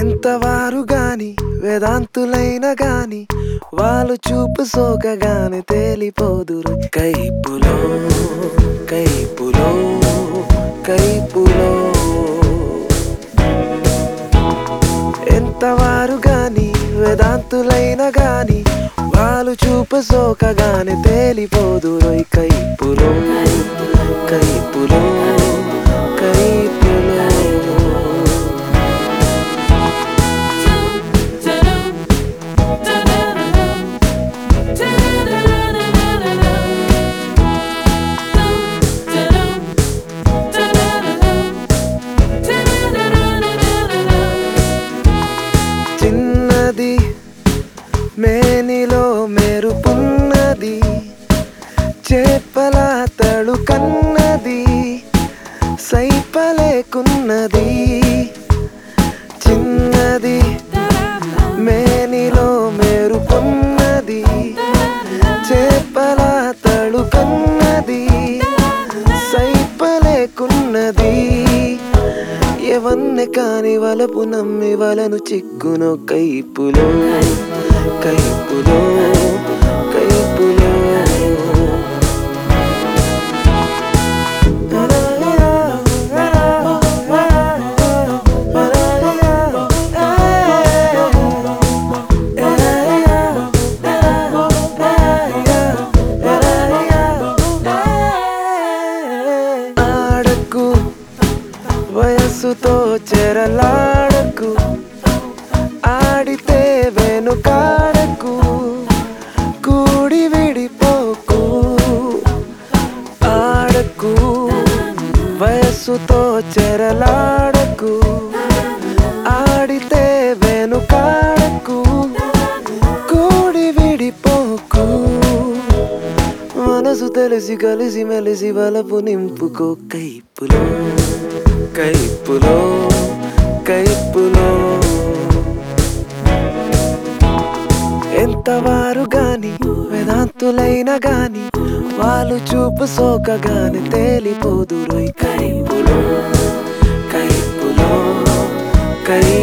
ఎంతవారు గాని వేదాంతులైన గాని వాళ్ళు చూపు సోకగానే తేలిపోదురు కైపులో కైపులో కైపులో ఎంతవారు గాని వేదాంతులైన గాని వాళ్ళు చూపు సోకగానే తేలిపోదురు కైపులో కైపులో కైపులో చిన్నది మేనిలో మెరుపున్నది చేపల తడు కన్నది సైపలేకున్నది చిన్నది మేనిలో మెరుపున్నది చేపల తడు కన్నది సైపలేకున్నది ఎవన్నే కాని వలపు నమ్మి వలను చిక్కును కైపులో కైపులో కైపులో ఆడకు వయస్సుతో చెరలాడకు ఆడితే వెనుకాడకు కూడి విడిపోకు ఆడకు వయస్సుతో చెరలాడకు ఆడితే వెనుకాడకు కూడి విడిపోకు మనసు తెలిసి కలిసి మెలిసి వలపు నింపుకో కైపులో కైపులో కైపులో ఎంతవారు గాని వేదాంతులైన గాని వాళ్ళు చూపు సోకగాని తేలిపోదురు కైపులో కైపులో కై